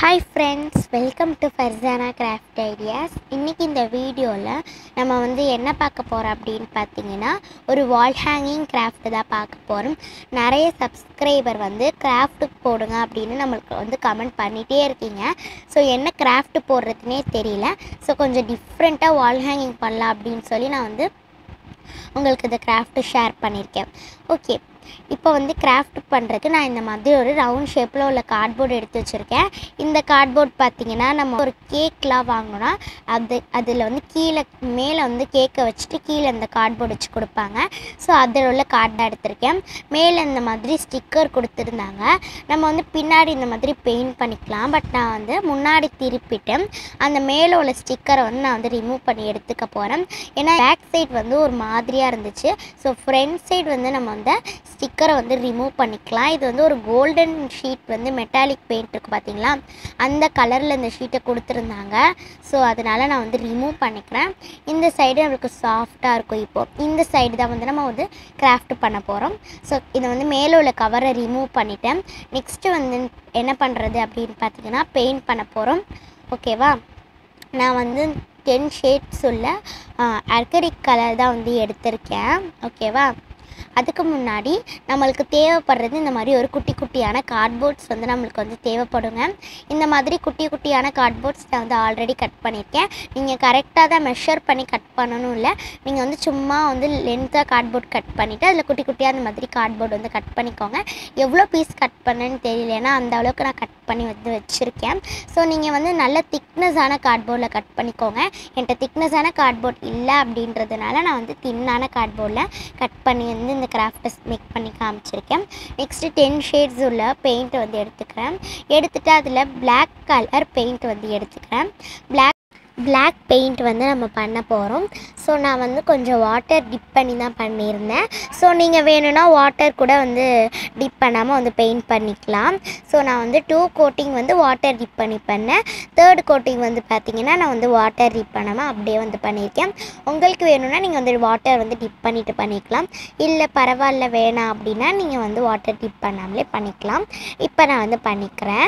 hi friends welcome to Farzana craft ideas இன்றைக்கி இந்த வீடியோவில் நம்ம வந்து என்ன பார்க்க போகிறோம் அப்படின்னு பார்த்தீங்கன்னா ஒரு வால் ஹேங்கிங் கிராஃப்ட் தான் பார்க்க போகிறோம் நிறைய சப்ஸ்கிரைபர் வந்து கிராஃப்ட்டுக்கு போடுங்க அப்படின்னு நம்மளுக்கு வந்து கமெண்ட் பண்ணிகிட்டே இருக்கீங்க ஸோ என்ன கிராஃப்ட் போடுறதுனே தெரியல ஸோ கொஞ்சம் டிஃப்ரெண்ட்டாக வால் ஹேங்கிங் பண்ணலாம் அப்படின்னு சொல்லி நான் வந்து உங்களுக்கு இந்த கிராஃப்ட்டு ஷேர் பண்ணியிருக்கேன் ஓகே இப்போ வந்து கிராஃப்ட் பண்ணுறதுக்கு நான் இந்த மாதிரி ஒரு ரவுண்ட் ஷேப்பில் உள்ள கார்ட்போர்டு எடுத்து வச்சுருக்கேன் இந்த கார்ட்போர்ட் பார்த்தீங்கன்னா நம்ம ஒரு கேக்லாம் வாங்கினோன்னா அது அதில் வந்து கீழே மேலே வந்து கேக்கை வச்சுட்டு கீழே இந்த கார்ட்போர்டு வச்சு கொடுப்பாங்க ஸோ அதில் உள்ள கார்டாக எடுத்திருக்கேன் மேலே இந்த மாதிரி ஸ்டிக்கர் கொடுத்துருந்தாங்க நம்ம வந்து பின்னாடி இந்த மாதிரி பெயிண்ட் பண்ணிக்கலாம் பட் நான் வந்து முன்னாடி திருப்பிட்டேன் அந்த மேலே உள்ள ஸ்டிக்கரை வந்து நான் வந்து ரிமூவ் பண்ணி எடுத்துக்க போகிறேன் ஏன்னா பேக் சைடு வந்து ஒரு மாதிரியாக இருந்துச்சு ஸோ ஃப்ரண்ட் சைடு வந்து நம்ம வந்து ஸ்டிக்கரை வந்து ரிமூவ் பண்ணிக்கலாம் இது வந்து ஒரு கோல்டன் ஷீட் வந்து மெட்டாலிக் பெயிண்ட் இருக்குது பார்த்தீங்களா அந்த கலரில் இந்த ஷீட்டை கொடுத்துருந்தாங்க ஸோ அதனால் நான் வந்து ரிமூவ் பண்ணிக்கிறேன் இந்த சைடு நம்மளுக்கு சாஃப்டாக இருக்கும் இப்போது இந்த சைடு தான் வந்து நம்ம வந்து கிராஃப்ட் பண்ண போகிறோம் ஸோ இதை வந்து மேலே உள்ள கவரை ரிமூவ் பண்ணிட்டேன் நெக்ஸ்ட்டு வந்து என்ன பண்ணுறது அப்படின்னு பார்த்தீங்கன்னா பெயிண்ட் பண்ண போகிறோம் ஓகேவா நான் வந்து டென் ஷேட்ஸ் உள்ள அர்கரிக் கலர் தான் வந்து எடுத்திருக்கேன் ஓகேவா அதுக்கு முன்னாடி நம்மளுக்கு தேவைப்படுறது இந்த மாதிரி ஒரு குட்டி குட்டியான கார்ட்போர்ட்ஸ் வந்து நம்மளுக்கு வந்து தேவைப்படுங்க இந்த மாதிரி குட்டி குட்டியான கார்ட்போர்ட்ஸ் நான் வந்து ஆல்ரெடி கட் பண்ணியிருக்கேன் நீங்கள் கரெக்டாக தான் மெஷர் பண்ணி கட் பண்ணணும் இல்லை நீங்கள் வந்து சும்மா வந்து லென்த்தாக கார்ட்போர்ட் கட் பண்ணிவிட்டு அதில் குட்டி குட்டியாக அந்த மாதிரி கார்ட்போர்ட் வந்து கட் பண்ணிக்கோங்க எவ்வளோ பீஸ் கட் பண்ணேன்னு தெரியல ஏன்னா அந்த அளவுக்கு நான் கட் பண்ணி வந்து வச்சுருக்கேன் ஸோ நீங்கள் வந்து நல்ல திக்னஸான கார்ட்போர்டில் கட் பண்ணிக்கோங்க என்கிட்ட திக்னஸான கார்ட்போர்ட் இல்லை அப்படின்றதுனால நான் வந்து தின்னான கார்ட்போர்டில் கட் பண்ணி வந்து இந்த கிராஃப்டை மேக் பண்ணி காமிச்சிருக்கேன் நெக்ஸ்ட்டு டென் ஷேட்ஸ் உள்ள பெயிண்ட் வந்து எடுத்துக்கிறேன் எடுத்துகிட்டு அதில் பிளாக் கலர் பெயிண்ட் வந்து எடுத்துக்கிறேன் பிளாக் பிளாக் பெயிண்ட் வந்து நம்ம பண்ண போகிறோம் ஸோ நான் வந்து கொஞ்சம் வாட்டர் டிப் பண்ணி தான் பண்ணியிருந்தேன் ஸோ நீங்கள் வேணும்னா வாட்டர் கூட வந்து டிப் பண்ணாமல் வந்து பெயிண்ட் பண்ணிக்கலாம் ஸோ நான் வந்து டூ கோட்டிங் வந்து வாட்டர் டிப் பண்ணி பண்ணேன் தேர்ட் கோட்டிங் வந்து பார்த்திங்கன்னா நான் வந்து வாட்டர் டிப் பண்ணாமல் அப்படியே வந்து பண்ணியிருக்கேன் உங்களுக்கு வேணும்னா நீங்கள் வந்து வாட்டர் வந்து டிப் பண்ணிவிட்டு பண்ணிக்கலாம் இல்லை பரவாயில்ல வேணாம் அப்படின்னா நீங்கள் வந்து வாட்டர் டிப் பண்ணாமலே பண்ணிக்கலாம் இப்போ நான் வந்து பண்ணிக்கிறேன்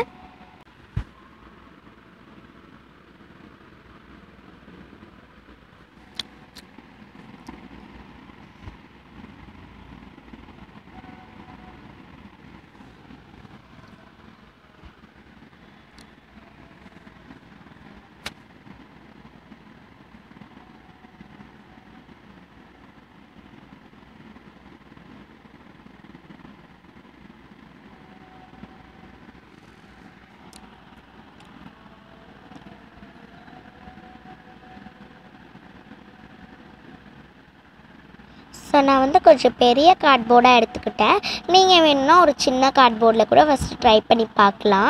ஸோ நான் வந்து கொஞ்சம் பெரிய கார்ட்போர்டாக எடுத்துக்கிட்டேன் நீங்கள் வேணும்னா ஒரு சின்ன கார்ட்போர்டில் கூட ஃபஸ்ட்டு ட்ரை பண்ணி பார்க்கலாம்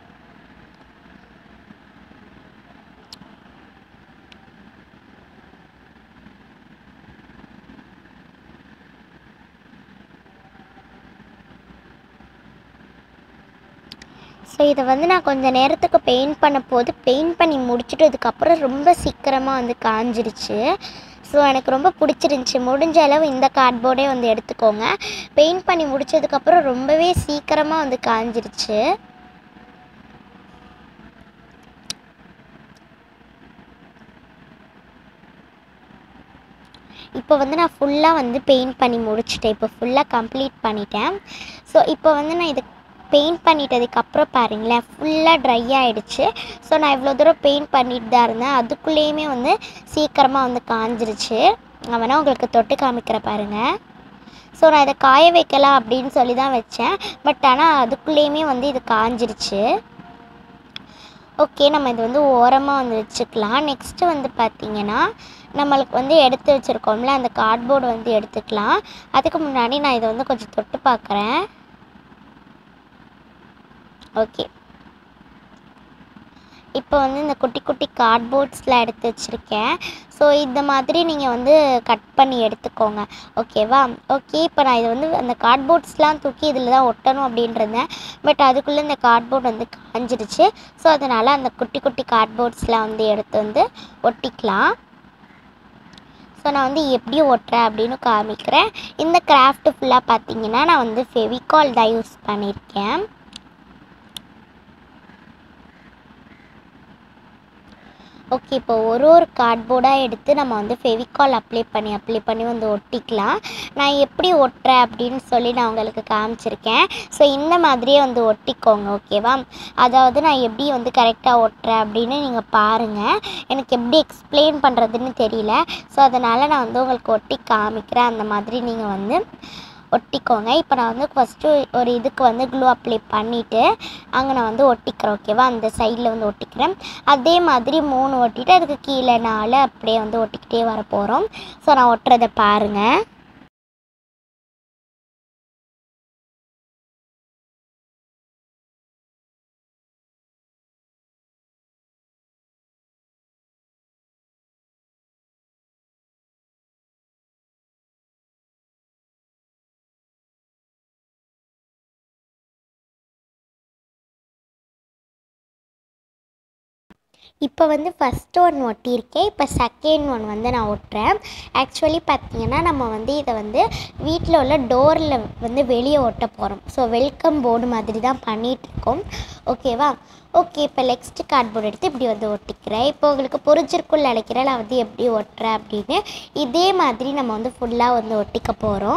ஸோ இதை வந்து நான் கொஞ்சம் நேரத்துக்கு பெயிண்ட் பண்ண போது பெயிண்ட் பண்ணி முடிச்சுட்டு அதுக்கப்புறம் ரொம்ப சீக்கிரமாக வந்து காஞ்சிருச்சு ஸோ எனக்கு ரொம்ப பிடிச்சிருந்துச்சி முடிஞ்ச அளவு இந்த கார்ட்போர்டே வந்து எடுத்துக்கோங்க பெயிண்ட் பண்ணி முடித்ததுக்கப்புறம் ரொம்பவே சீக்கிரமாக வந்து காஞ்சிருச்சு இப்போ வந்து நான் ஃபுல்லாக வந்து பெயிண்ட் பண்ணி முடிச்சிட்டேன் இப்போ ஃபுல்லாக கம்ப்ளீட் பண்ணிட்டேன் ஸோ இப்போ வந்து நான் இது பெயிண்ட் பண்ணிட்டதுக்கப்புறம் பாருங்களேன் ஃபுல்லாக ட்ரை ஆகிடுச்சு ஸோ நான் இவ்வளோ தூரம் பெயிண்ட் பண்ணிட்டு தான் இருந்தேன் அதுக்குள்ளேயுமே வந்து சீக்கிரமாக வந்து காஞ்சிருச்சு நான் வேணால் உங்களுக்கு தொட்டு காமிக்கிற பாருங்கள் ஸோ நான் இதை காய வைக்கலாம் அப்படின்னு சொல்லி தான் வச்சேன் பட் ஆனால் அதுக்குள்ளேயுமே வந்து இது காஞ்சிருச்சு ஓகே நம்ம இது வந்து ஓரமாக வந்து வச்சுக்கலாம் நெக்ஸ்ட்டு வந்து பார்த்திங்கன்னா நம்மளுக்கு வந்து எடுத்து வச்சுருக்கோம்ல அந்த கார்ட்போர்டு வந்து எடுத்துக்கலாம் அதுக்கு முன்னாடி நான் இதை வந்து கொஞ்சம் தொட்டு பார்க்குறேன் ஓகே இப்போ வந்து இந்த குட்டி குட்டி கார்ட்போர்ட்ஸில் எடுத்து வச்சுருக்கேன் ஸோ இந்த மாதிரி நீங்கள் வந்து கட் பண்ணி எடுத்துக்கோங்க ஓகேவா ஓகே இப்போ நான் இது வந்து அந்த கார்ட்போர்ட்ஸ்லாம் தூக்கி இதில் தான் ஒட்டணும் அப்படின்றதேன் பட் அதுக்குள்ளே இந்த கார்ட்போர்ட் வந்து காஞ்சிருச்சு ஸோ அதனால் அந்த குட்டி குட்டி கார்ட்போர்ட்ஸ்லாம் வந்து எடுத்து வந்து ஒட்டிக்கலாம் ஸோ நான் வந்து எப்படி ஒட்டுறேன் அப்படின்னு காமிக்கிறேன் இந்த கிராஃப்ட் ஃபுல்லாக பார்த்தீங்கன்னா நான் வந்து ஃபெவிகால் தான் யூஸ் பண்ணியிருக்கேன் ஓகே இப்போ ஒரு ஒரு கார்ட்போர்டாக எடுத்து நம்ம வந்து ஃபெவிகால் அப்ளை பண்ணி அப்ளை பண்ணி வந்து ஒட்டிக்கலாம் நான் எப்படி ஒட்டுறேன் அப்படின்னு சொல்லி நான் உங்களுக்கு காமிச்சிருக்கேன் ஸோ இந்த மாதிரியே வந்து ஒட்டிக்கோங்க ஓகேவா அதாவது நான் எப்படி வந்து கரெக்டாக ஒட்டுறேன் அப்படின்னு நீங்கள் பாருங்கள் எனக்கு எப்படி எக்ஸ்பிளைன் பண்ணுறதுன்னு தெரியல ஸோ அதனால் நான் வந்து உங்களுக்கு ஒட்டி காமிக்கிறேன் அந்த மாதிரி நீங்கள் வந்து ஒட்டிக்கோங்க இப்போ நான் வந்து ஃபஸ்ட்டு ஒரு இதுக்கு வந்து க்ளூ அப்ளை பண்ணிவிட்டு அங்கே நான் வந்து ஒட்டிக்கிறேன் ஓகேவா அந்த சைடில் வந்து ஒட்டிக்கிறேன் அதே மாதிரி மூணு ஒட்டிட்டு அதுக்கு கீழே நாலு அப்படியே வந்து ஒட்டிக்கிட்டே வர போகிறோம் ஸோ நான் ஒட்டுறதை பாருங்கள் இப்போ வந்து ஃபஸ்ட் ஒன் ஒட்டியிருக்கேன் இப்போ செகண்ட் ஒன் வந்து நான் ஒட்டுறேன் ஆக்சுவலி பார்த்தீங்கன்னா நம்ம வந்து இதை வந்து வீட்டில் உள்ள டோரில் வந்து வெளியே ஒட்ட போகிறோம் ஸோ வெல்கம் போர்டு மாதிரி தான் பண்ணிகிட்ருக்கோம் ஓகேவா ஓகே இப்போ நெக்ஸ்ட் கார்ட்போர்டு எடுத்து இப்படி வந்து ஒட்டிக்கிறேன் இப்போ உங்களுக்கு புரிஞ்சிருக்குள்ள நினைக்கிறேன் நான் வந்து எப்படி ஒட்டுறேன் அப்படின்னு இதே மாதிரி நம்ம வந்து ஃபுல்லாக வந்து ஒட்டிக்க போகிறோம்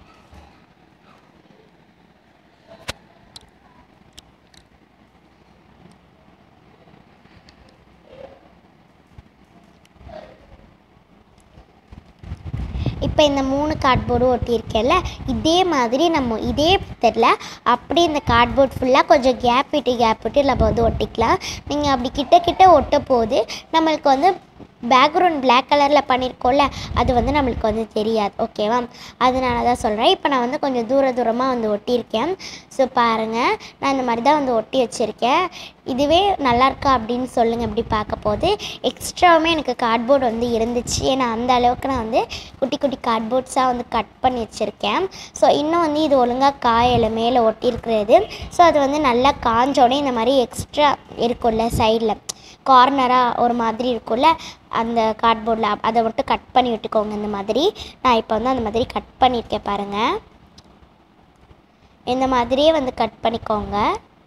இப்போ இந்த மூணு கார்ட்போர்டும் ஒட்டியிருக்கேன்ல இதே மாதிரி நம்ம இதே மெத்தடில் அப்படியே இந்த கார்ட்போர்ட் ஃபுல்லாக கொஞ்சம் கேப் விட்டு கேப் விட்டு நம்ம வந்து ஒட்டிக்கலாம் நீங்கள் அப்படி கிட்ட கிட்ட ஒட்ட போது நம்மளுக்கு வந்து பேக்ரவுண்ட் பிளாக் கலரில் பண்ணியிருக்கோம்ல அது வந்து நம்மளுக்கு வந்து தெரியாது ஓகேவா அதனால தான் சொல்கிறேன் இப்போ நான் வந்து கொஞ்சம் தூர தூரமாக வந்து ஒட்டியிருக்கேன் ஸோ பாருங்கள் நான் இந்த மாதிரி தான் வந்து ஒட்டி வச்சுருக்கேன் இதுவே நல்லா இருக்கா அப்படின்னு சொல்லுங்கள் எப்படி பார்க்க போது எக்ஸ்ட்ராவுமே எனக்கு கார்ட்போர்டு வந்து இருந்துச்சு ஏன்னா அந்த அளவுக்கு நான் வந்து குட்டி குட்டி கார்ட்போர்ட்ஸாக வந்து கட் பண்ணி வச்சுருக்கேன் ஸோ இன்னும் வந்து இது ஒழுங்காக காயலை மேலே ஒட்டியிருக்கிறது ஸோ அது வந்து நல்லா காஞ்சோடனே இந்த மாதிரி எக்ஸ்ட்ரா இருக்கும்ல சைடில் கார்னராக ஒரு மாதிரி இருக்கும்ல அந்த கார்ட்போர்டில் அதை மட்டும் கட் பண்ணி விட்டுக்கோங்க இந்த மாதிரி நான் இப்போ வந்து அந்த மாதிரி கட் பண்ணியிருக்கேன் பாருங்கள் இந்த மாதிரியே வந்து கட் பண்ணிக்கோங்க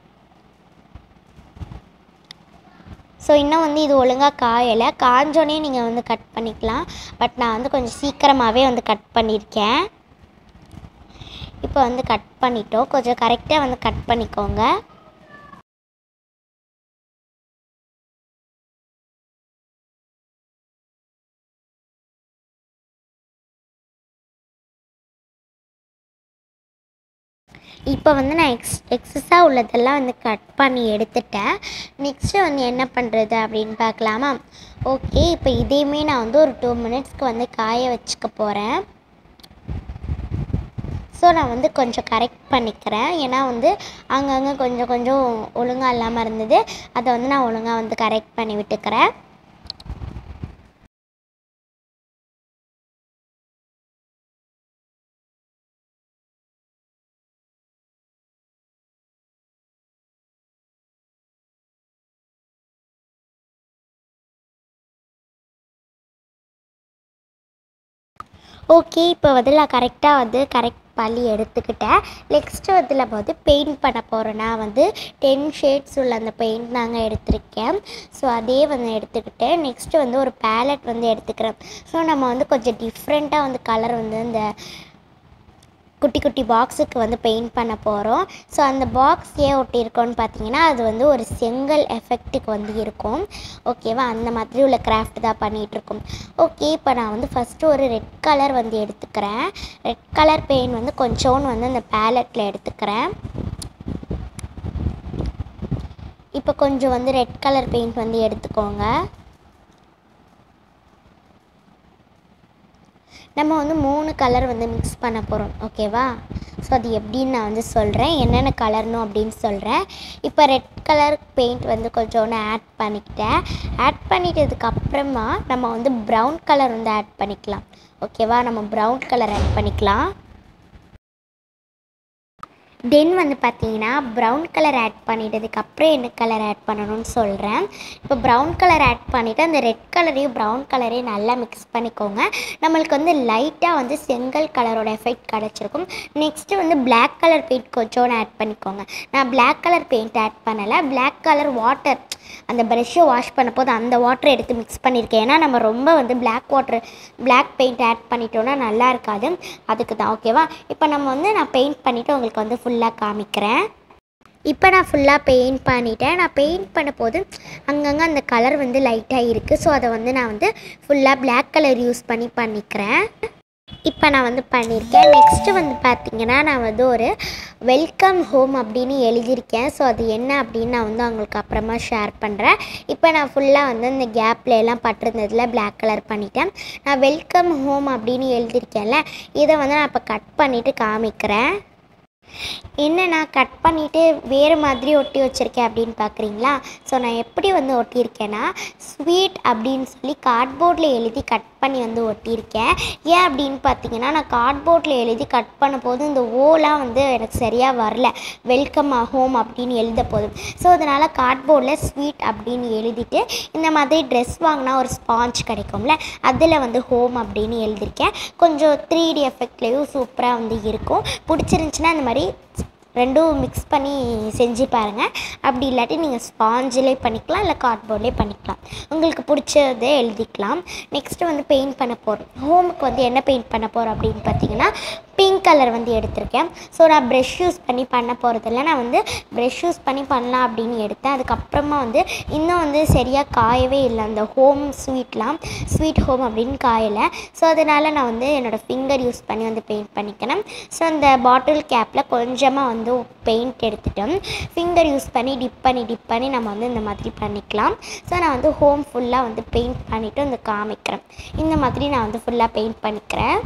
ஸோ இன்னும் வந்து இது ஒழுங்காக காயலை காஞ்சோடனே நீங்கள் வந்து கட் பண்ணிக்கலாம் பட் நான் வந்து கொஞ்சம் சீக்கிரமாகவே வந்து கட் பண்ணியிருக்கேன் இப்போ வந்து கட் பண்ணிட்டோம் கொஞ்சம் கரெக்டாக வந்து கட் பண்ணிக்கோங்க இப்போ வந்து நான் எக்ஸ் எக்ஸஸாக உள்ளதெல்லாம் வந்து கட் பண்ணி எடுத்துட்டேன் நெக்ஸ்ட்டு வந்து என்ன பண்ணுறது அப்படின்னு பார்க்கலாமா ஓகே இப்போ இதையுமே நான் வந்து ஒரு டூ மினிட்ஸ்க்கு வந்து காய வச்சுக்க போகிறேன் ஸோ நான் வந்து கொஞ்சம் கரெக்ட் பண்ணிக்கிறேன் ஏன்னா வந்து அங்கங்கே கொஞ்சம் கொஞ்சம் ஒழுங்காக இல்லாமல் இருந்தது அதை வந்து நான் ஒழுங்காக வந்து கரெக்ட் பண்ணி விட்டுக்கிறேன் ஓகே இப்போ வந்து நான் கரெக்டாக வந்து கரெக்ட் பண்ணி எடுத்துக்கிட்டேன் நெக்ஸ்ட்டு வந்து நம்ம வந்து பெயிண்ட் பண்ண போகிறோம் நான் வந்து டென் ஷேட்ஸ் உள்ள அந்த பெயிண்ட் நாங்கள் எடுத்திருக்கேன் ஸோ அதே வந்து எடுத்துக்கிட்டேன் நெக்ஸ்ட்டு வந்து ஒரு பேலட் வந்து எடுத்துக்கிறேன் ஸோ நம்ம வந்து கொஞ்சம் டிஃப்ரெண்ட்டாக வந்து கலர் வந்து இந்த குட்டி குட்டி பாக்ஸுக்கு வந்து பெயிண்ட் பண்ண போகிறோம் ஸோ அந்த பாக்ஸ் ஏன் ஒட்டியிருக்கோன்னு பார்த்தீங்கன்னா அது வந்து ஒரு செங்கல் எஃபெக்ட்டுக்கு வந்து இருக்கும் ஓகேவா அந்த மாதிரி உள்ள கிராஃப்ட் தான் பண்ணிகிட்ருக்கோம் ஓகே இப்போ நான் வந்து ஃபஸ்ட்டு ஒரு ரெட் கலர் வந்து எடுத்துக்கிறேன் ரெட் கலர் பெயிண்ட் வந்து கொஞ்சோன்னு வந்து அந்த பேலட்டில் எடுத்துக்கிறேன் இப்போ கொஞ்சம் வந்து ரெட் கலர் பெயிண்ட் வந்து எடுத்துக்கோங்க நம்ம வந்து மூணு கலர் வந்து மிக்ஸ் பண்ண போகிறோம் ஓகேவா ஸோ அது எப்படின்னு நான் வந்து சொல்கிறேன் என்னென்ன கலர்னும் அப்படின்னு சொல்கிறேன் இப்போ ரெட் கலர் பெயிண்ட் வந்து கொஞ்சோன்னு ஆட் பண்ணிக்கிட்டேன் ஆட் பண்ணிட்டதுக்கு அப்புறமா நம்ம வந்து ப்ரௌன் கலர் வந்து ஆட் பண்ணிக்கலாம் ஓகேவா நம்ம ப்ரௌன் கலர் ஆட் பண்ணிக்கலாம் தென் வந்து பார்த்தீங்கன்னா ப்ரௌன் கலர் ஆட் பண்ணிட்டதுக்கு அப்புறம் என்ன கலர் ஆட் பண்ணணும்னு சொல்கிறேன் இப்போ ப்ரௌன் கலர் ஆட் பண்ணிவிட்டு அந்த ரெட் கலரையும் ப்ரௌன் கலரையும் நல்லா மிக்ஸ் பண்ணிக்கோங்க நம்மளுக்கு வந்து லைட்டாக வந்து செங்கல் கலரோட எஃபெக்ட் கிடச்சிருக்கும் நெக்ஸ்ட்டு வந்து பிளாக் கலர் பெயிண்ட் கொஞ்சோன்னு ஆட் பண்ணிக்கோங்க நான் பிளாக் கலர் பெயிண்ட் ஆட் பண்ணலை பிளாக் கலர் வாட்டர் அந்த ப்ரெஷ்ஷை வாஷ் பண்ண போது அந்த வாட்டரை எடுத்து மிக்ஸ் பண்ணியிருக்கேன் ஏன்னா நம்ம ரொம்ப வந்து black water black paint add பண்ணிட்டோன்னா நல்லா இருக்காது அதுக்கு தான் ஓகேவா இப்போ நம்ம வந்து நான் பெயிண்ட் பண்ணிவிட்டு உங்களுக்கு வந்து ஃபுல்லாக காமிக்கிறேன் இப்போ நான் ஃபுல்லாக பெயிண்ட் பண்ணிட்டேன் நான் பெயிண்ட் பண்ண போது அங்கங்கே அந்த கலர் வந்து லைட்டாக இருக்குது ஸோ அதை வந்து நான் வந்து ஃபுல்லாக பிளாக் கலர் யூஸ் பண்ணி பண்ணிக்கிறேன் இப்போ நான் வந்து பண்ணியிருக்கேன் நெக்ஸ்ட்டு வந்து பார்த்தீங்கன்னா நான் வந்து ஒரு வெல்கம் ஹோம் அப்படின்னு எழுதியிருக்கேன் ஸோ அது என்ன அப்படின்னு நான் வந்து அவங்களுக்கு அப்புறமா ஷேர் பண்ணுறேன் இப்போ நான் ஃபுல்லாக வந்து இந்த கேப்பில் எல்லாம் பட்டிருந்ததில் பிளாக் கலர் பண்ணிட்டேன் நான் வெல்கம் ஹோம் அப்படின்னு எழுதியிருக்கேன்ல இதை வந்து நான் இப்போ கட் பண்ணிவிட்டு காமிக்கிறேன் என்ன நான் கட் பண்ணிவிட்டு வேறு மாதிரி ஒட்டி வச்சுருக்கேன் அப்படின்னு பார்க்குறீங்களா ஸோ நான் எப்படி வந்து ஒட்டியிருக்கேன்னா ஸ்வீட் அப்படின்னு சொல்லி கார்ட்போர்டில் எழுதி கட் பண்ணி வந்து ஒட்டியிருக்கேன் ஏன் அப்படின்னு பார்த்தீங்கன்னா நான் கார்ட்போர்டில் எழுதி கட் பண்ண போது இந்த ஓலாம் வந்து எனக்கு சரியாக வரல வெல்கம் ஹோம் அப்படின்னு எழுத போதும் ஸோ அதனால் கார்ட்போர்டில் ஸ்வீட் அப்படின்னு எழுதிட்டு இந்த மாதிரி ட்ரெஸ் வாங்கினா ஒரு ஸ்பாஞ்ச் கிடைக்கும்ல அதில் வந்து ஹோம் அப்படின்னு எழுதியிருக்கேன் கொஞ்சம் த்ரீ டி எஃபெக்ட்லேயும் சூப்பராக வந்து இருக்கும் பிடிச்சிருந்துச்சின்னா இந்த மாதிரி ரெண்டும் மிக்ஸ் பண்ணி செஞ்சு பாருங்கள் அப்படி இல்லாட்டி நீங்கள் ஸ்பாஞ்சிலே பண்ணிக்கலாம் இல்லை கார்ட்போர்ட்லேயே பண்ணிக்கலாம் உங்களுக்கு பிடிச்சதை எழுதிக்கலாம் நெக்ஸ்ட்டு வந்து பெயிண்ட் பண்ண போகிறோம் ஹோமுக்கு வந்து என்ன பெயிண்ட் பண்ண போகிறோம் அப்படின்னு பார்த்தீங்கன்னா பிங்க் கலர் வந்து எடுத்திருக்கேன் ஸோ நான் ப்ரெஷ் யூஸ் பண்ணி பண்ண போகிறதில்ல நான் வந்து ப்ரெஷ் யூஸ் பண்ணி பண்ணலாம் அப்படின்னு எடுத்தேன் அதுக்கப்புறமா வந்து இன்னும் வந்து சரியாக காயவே இல்லை அந்த ஹோம் ஸ்வீட்லாம் ஸ்வீட் ஹோம் அப்படின்னு காயலை ஸோ அதனால் நான் வந்து என்னோடய ஃபிங்கர் யூஸ் பண்ணி வந்து பெயிண்ட் பண்ணிக்கிறேன் ஸோ அந்த பாட்டில் கேப்பில் கொஞ்சமாக வந்து பெயிண்ட் எடுத்துட்டோம் ஃபிங்கர் யூஸ் பண்ணி டிப் பண்ணி டிப் பண்ணி நம்ம வந்து இந்த மாதிரி பண்ணிக்கலாம் ஸோ நான் வந்து ஹோம் ஃபுல்லாக வந்து பெயிண்ட் பண்ணிவிட்டு வந்து காமிக்கிறேன் இந்த மாதிரி நான் வந்து ஃபுல்லாக பெயிண்ட் பண்ணிக்கிறேன்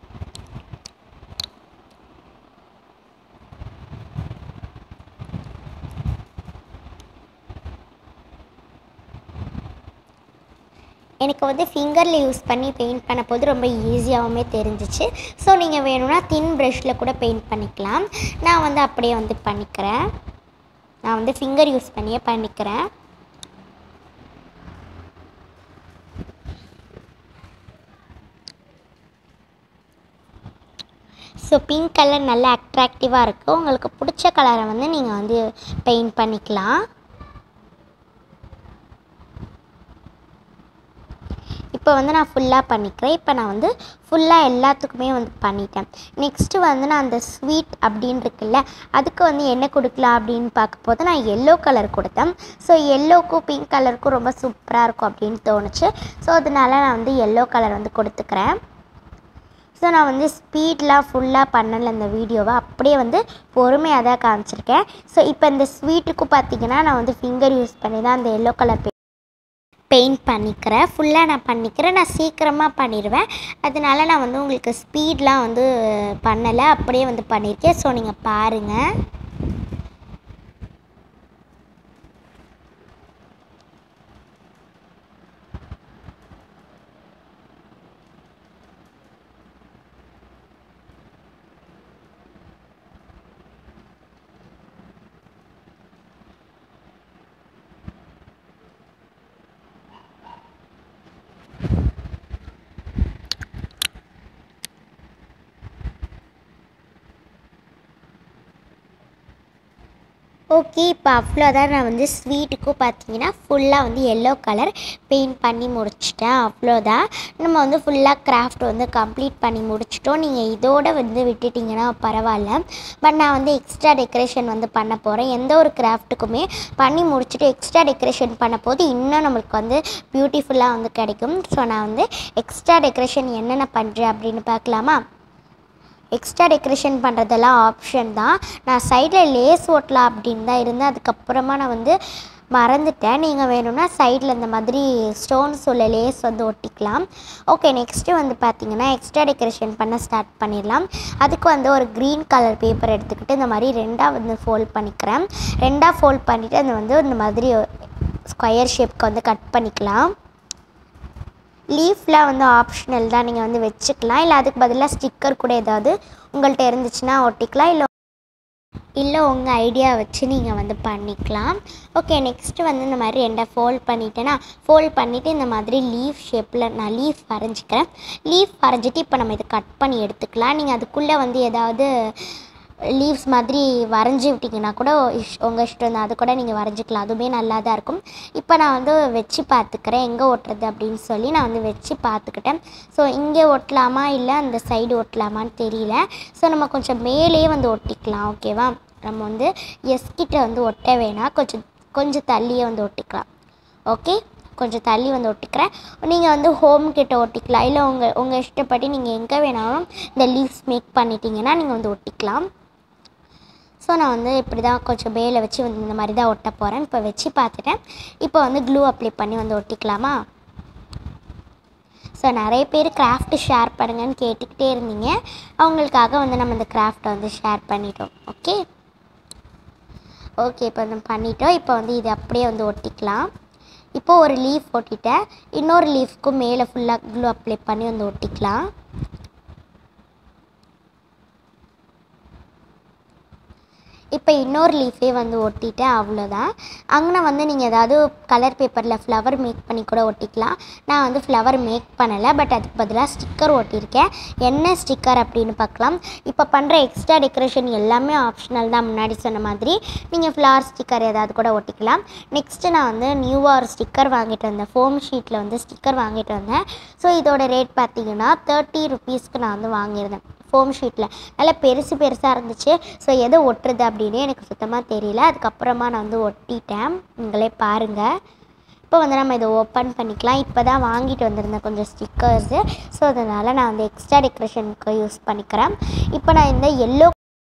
எனக்கு வந்து ஃபிங்கரில் யூஸ் பண்ணி பெயிண்ட் பண்ண போது ரொம்ப ஈஸியாகவுமே தெரிஞ்சிச்சு ஸோ நீங்கள் வேணும்னா தின் ப்ரஷில் கூட பெயிண்ட் பண்ணிக்கலாம் நான் வந்து அப்படியே வந்து பண்ணிக்கிறேன் நான் வந்து ஃபிங்கர் யூஸ் பண்ணியே பண்ணிக்கிறேன் ஸோ பிங்க் கலர் நல்லா அட்ராக்டிவாக இருக்குது உங்களுக்கு பிடிச்ச கலரை வந்து நீங்கள் வந்து பெயிண்ட் பண்ணிக்கலாம் இப்போ வந்து நான் ஃபுல்லாக பண்ணிக்கிறேன் இப்போ நான் வந்து ஃபுல்லாக எல்லாத்துக்குமே வந்து பண்ணிட்டேன் நெக்ஸ்ட்டு வந்து நான் அந்த ஸ்வீட் அப்படின்னு இருக்குல்ல அதுக்கு வந்து என்ன கொடுக்கலாம் அப்படின்னு பார்க்க போது நான் எல்லோ கலர் கொடுத்தேன் ஸோ எல்லோக்கும் பிங்க் கலருக்கும் ரொம்ப சூப்பராக இருக்கும் அப்படின்னு தோணுச்சு ஸோ அதனால நான் வந்து எல்லோ கலர் வந்து கொடுத்துக்கிறேன் ஸோ நான் வந்து ஸ்பீட்லாம் ஃபுல்லாக பண்ணல இந்த வீடியோவை அப்படியே வந்து பொறுமையாக தான் காமிச்சிருக்கேன் ஸோ இப்போ இந்த ஸ்வீட்டுக்கும் பார்த்தீங்கன்னா நான் வந்து ஃபிங்கர் யூஸ் பண்ணி தான் அந்த எல்லோ கலர் பெயிண்ட் பண்ணிக்கிறேன் ஃபுல்லாக நான் பண்ணிக்கிறேன் நான் சீக்கிரமாக பண்ணிடுவேன் அதனால நான் வந்து உங்களுக்கு ஸ்பீட்லாம் வந்து பண்ணலை அப்படியே வந்து பண்ணியிருக்கேன் ஸோ நீங்கள் பாருங்கள் ஓகே இப்போ அவ்வளோதான் நான் வந்து ஸ்வீட்டுக்கும் பார்த்தீங்கன்னா ஃபுல்லாக வந்து எல்லோ கலர் பெயிண்ட் பண்ணி முடிச்சிட்டேன் அவ்வளோதான் நம்ம வந்து ஃபுல்லாக கிராஃப்ட் வந்து கம்ப்ளீட் பண்ணி முடிச்சிட்டோம் நீங்கள் இதோட வந்து விட்டுட்டிங்கன்னா பரவாயில்ல பட் நான் வந்து எக்ஸ்ட்ரா டெக்கரேஷன் வந்து பண்ண போகிறேன் எந்த ஒரு கிராஃப்ட்டுக்குமே பண்ணி முடிச்சுட்டு எக்ஸ்ட்ரா டெக்கரேஷன் பண்ண போது இன்னும் நம்மளுக்கு வந்து பியூட்டிஃபுல்லாக வந்து கிடைக்கும் ஸோ நான் வந்து எக்ஸ்ட்ரா டெக்கரேஷன் என்னென்ன பண்ணுறேன் அப்படின்னு பார்க்கலாமா எக்ஸ்ட்ரா டெக்கரேஷன் பண்ணுறதெல்லாம் ஆப்ஷன் தான் நான் சைடில் லேஸ் ஓட்டலாம் அப்படின்னு தான் இருந்தேன் அதுக்கப்புறமா நான் வந்து மறந்துட்டேன் நீங்கள் வேணும்னா சைடில் இந்த மாதிரி ஸ்டோன்ஸ் உள்ள லேஸ் வந்து ஒட்டிக்கலாம் ஓகே நெக்ஸ்ட்டு வந்து பார்த்தீங்கன்னா எக்ஸ்ட்ரா டெக்கரேஷன் பண்ண ஸ்டார்ட் பண்ணிடலாம் அதுக்கு வந்து ஒரு க்ரீன் கலர் பேப்பர் எடுத்துக்கிட்டு இந்த மாதிரி ரெண்டாக வந்து ஃபோல்ட் பண்ணிக்கிறேன் ரெண்டாக ஃபோல்ட் பண்ணிவிட்டு அது வந்து இந்த மாதிரி ஸ்கொயர் ஷேப்க்கு வந்து கட் பண்ணிக்கலாம் லீஃப்லாம் வந்து ஆப்ஷனல் தான் நீங்கள் வந்து வச்சுக்கலாம் இல்லை அதுக்கு பதிலாக ஸ்டிக்கர் கூட ஏதாவது உங்கள்கிட்ட இருந்துச்சுன்னா ஒட்டிக்கலாம் இல்லை இல்லை உங்கள் ஐடியா வச்சு நீங்கள் வந்து பண்ணிக்கலாம் ஓகே நெக்ஸ்ட்டு வந்து இந்த மாதிரி ரெண்டை ஃபோல்ட் பண்ணிட்டேன்னா ஃபோல்ட் பண்ணிவிட்டு இந்த மாதிரி லீஃப் ஷேப்பில் நான் லீஃப் வரைஞ்சிக்கிறேன் லீஃப் வரைஞ்சிட்டு இப்போ நம்ம இதை கட் பண்ணி எடுத்துக்கலாம் நீங்கள் அதுக்குள்ளே வந்து ஏதாவது லீவ்ஸ் மாதிரி வரைஞ்சி விட்டிங்கன்னா கூட இஷ் உங்கள் இஷ்டம் தான் அது கூட நீங்கள் வரைஞ்சிக்கலாம் அதுவுமே நல்லா தான் இருக்கும் இப்போ நான் வந்து வச்சு பார்த்துக்கிறேன் எங்கே ஒட்டுறது அப்படின்னு சொல்லி நான் வந்து வச்சு பார்த்துக்கிட்டேன் ஸோ இங்கே ஒட்டலாமா இல்லை அந்த சைடு ஒட்டலாமான்னு தெரியல ஸோ நம்ம கொஞ்சம் மேலேயே வந்து ஒட்டிக்கலாம் ஓகேவா நம்ம வந்து எஸ் கிட்ட வந்து ஒட்ட வேணாம் கொஞ்சம் கொஞ்சம் தள்ளியே வந்து ஒட்டிக்கலாம் ஓகே கொஞ்சம் தள்ளி வந்து ஒட்டிக்கிறேன் நீங்கள் வந்து ஹோம் கிட்ட ஒட்டிக்கலாம் இல்லை உங்கள் உங்கள் இஷ்டப்படி நீங்கள் எங்கே வேணாலும் இந்த லீவ்ஸ் மேக் பண்ணிட்டீங்கன்னா நீங்கள் வந்து ஒட்டிக்கலாம் ஸோ நான் வந்து இப்படி தான் கொஞ்சம் மேலே வச்சு வந்து இந்த மாதிரி தான் ஒட்ட போகிறேன் இப்போ வச்சு பார்த்துட்டேன் இப்போ வந்து க்ளூ அப்ளை பண்ணி வந்து ஒட்டிக்கலாமா ஸோ நிறைய பேர் கிராஃப்ட் ஷேர் பண்ணுங்கன்னு கேட்டுக்கிட்டே இருந்தீங்க அவங்களுக்காக வந்து நம்ம இந்த கிராஃப்ட்டை வந்து ஷேர் பண்ணிட்டோம் ஓகே ஓகே இப்போ வந்து பண்ணிட்டோம் இப்போ வந்து இது அப்படியே வந்து ஒட்டிக்கலாம் இப்போ ஒரு லீஃப் ஒட்டிட்டேன் இன்னொரு லீஃப்க்கும் மேலே ஃபுல்லாக க்ளூ அப்ளை பண்ணி வந்து ஒட்டிக்கலாம் இப்போ இன்னொரு லீஃபே வந்து ஒட்டிட்டேன் அவ்வளோதான் அங்கே வந்து நீங்கள் ஏதாவது கலர் பேப்பரில் ஃப்ளவர் மேக் பண்ணி கூட ஒட்டிக்கலாம் நான் வந்து ஃப்ளவர் மேக் பண்ணலை பட் அதுக்கு பதிலாக ஸ்டிக்கர் ஒட்டியிருக்கேன் என்ன ஸ்டிக்கர் அப்படின்னு பார்க்கலாம் இப்போ பண்ணுற எக்ஸ்ட்ரா டெக்கரேஷன் எல்லாமே ஆப்ஷனல் தான் முன்னாடி சொன்ன மாதிரி நீங்கள் ஃப்ளவர் ஸ்டிக்கர் ஏதாவது கூட ஒட்டிக்கலாம் நெக்ஸ்ட்டு நான் வந்து நியூவாக ஒரு ஸ்டிக்கர் வாங்கிட்டு வந்தேன் ஃபோம் ஷீட்டில் வந்து ஸ்டிக்கர் வாங்கிட்டு வந்தேன் ஸோ இதோட ரேட் பார்த்தீங்கன்னா தேர்ட்டி ருபீஸ்க்கு நான் வந்து வாங்கியிருந்தேன் ஃபோம் ஷீட்டில் நல்லா பெருசு பெருசாக இருந்துச்சு ஸோ எதை ஒட்டுறது அப்படின்னு எனக்கு சுத்தமாக தெரியல அதுக்கப்புறமா நான் வந்து ஒட்டிட்டேன் நீங்களே பாருங்கள் இப்போ வந்து நம்ம இதை ஓப்பன் பண்ணிக்கலாம் இப்போ தான் வாங்கிட்டு வந்திருந்தேன் கொஞ்சம் ஸ்டிக்கர்ஸு ஸோ அதனால் நான் வந்து எக்ஸ்ட்ரா டெக்கரேஷனுக்கு யூஸ் பண்ணிக்கிறேன் இப்போ நான் இந்த எல்லோ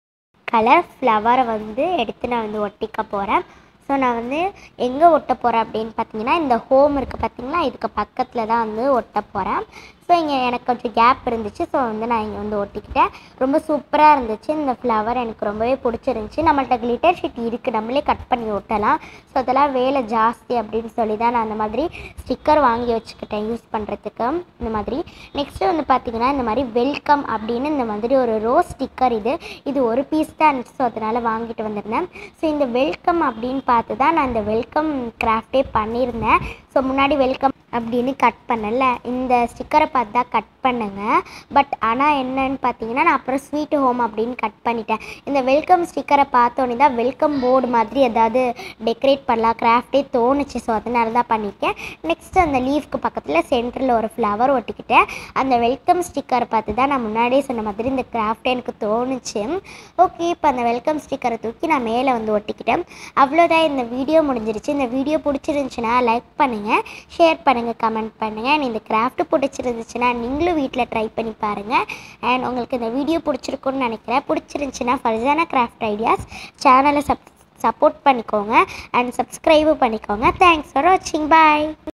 கலர் ஃப்ளவரை வந்து எடுத்து நான் வந்து ஒட்டிக்க போகிறேன் ஸோ நான் வந்து எங்கே ஒட்ட போகிறேன் அப்படின்னு பார்த்தீங்கன்னா இந்த ஹோம் இருக்குது பார்த்தீங்களா இதுக்கு பக்கத்தில் தான் வந்து ஒட்ட போகிறேன் ஸோ இங்கே எனக்கு கொஞ்சம் கேப் இருந்துச்சு ஸோ வந்து நான் இங்கே வந்து ஒட்டிக்கிட்டேன் ரொம்ப சூப்பராக இருந்துச்சு இந்த ஃப்ளவர் எனக்கு ரொம்பவே பிடிச்சிருந்துச்சி நம்மள்ட்ட கிளிட்டர் ஷீட் இருக்குது நம்மளே கட் பண்ணி ஒட்டலாம் ஸோ அதெல்லாம் வேலை ஜாஸ்தி அப்படின்னு சொல்லி தான் நான் அந்த மாதிரி ஸ்டிக்கர் வாங்கி வச்சுக்கிட்டேன் யூஸ் பண்ணுறதுக்கு இந்த மாதிரி நெக்ஸ்ட்டு வந்து பார்த்திங்கன்னா இந்த மாதிரி வெல்கம் அப்படின்னு இந்த மாதிரி ஒரு ரோஸ் ஸ்டிக்கர் இது இது ஒரு பீஸ் தான் இருந்துச்சு ஸோ அதனால் வாங்கிட்டு வந்திருந்தேன் ஸோ இந்த வெல்கம் அப்படின்னு பார்த்து தான் நான் இந்த வெல்கம் கிராஃப்டே பண்ணியிருந்தேன் ஸோ முன்னாடி வெல்கம் அப்படின்னு கட் பண்ணல இந்த ஸ்டிக்கரை பார்த்து தான் கட் பண்ணுங்க பட் ஆனால் என்னன்னு பார்த்தீங்கன்னா நான் அப்புறம் ஸ்வீட் ஹோம் அப்படின்னு கட் பண்ணிட்டேன் இந்த வெல்கம் ஸ்டிக்கரை பார்த்தோன்னே தான் வெல்கம் போர்டு மாதிரி ஏதாவது டெக்கரேட் பண்ணலாம் கிராஃப்டே தோணுச்சு ஸோ அதனால தான் பண்ணியிருக்கேன் நெக்ஸ்ட் அந்த லீஃப்க்கு பக்கத்தில் சென்டரில் ஒரு ஃப்ளவர் ஒட்டிக்கிட்டேன் அந்த வெல்கம் ஸ்டிக்கரை பார்த்து தான் நான் முன்னாடியே சொன்ன மாதிரி இந்த கிராஃப்டே எனக்கு தோணுச்சு ஓகே இப்போ அந்த வெல்கம் ஸ்டிக்கரை தூக்கி நான் மேலே வந்து ஒட்டிக்கிட்டேன் அவ்வளோதான் இந்த வீடியோ முடிஞ்சிருச்சு இந்த வீடியோ பிடிச்சிருந்துச்சுன்னா லைக் பண்ணுங்கள் ஷேர் பண்ணுங்கள் கமெண்ட் பண்ணுங்கள் அண்ட் இந்த கிராஃப்ட் பிடிச்சிருந்துச்சுன்னா நீங்களும் வீட்டில் ட்ரை பண்ணி பாருங்கள் அண்ட் உங்களுக்கு இந்த வீடியோ பிடிச்சிருக்குன்னு நினைக்கிறேன் பிடிச்சிருந்துச்சுன்னா ஃபர்சானா கிராஃப்ட் ஐடியாஸ் சேனலை சப் சப்போர்ட் பண்ணிக்கோங்க அண்ட் சப்ஸ்கிரைபும் பண்ணிக்கோங்க தேங்க்ஸ் ஃபார் வாட்சிங் பாய்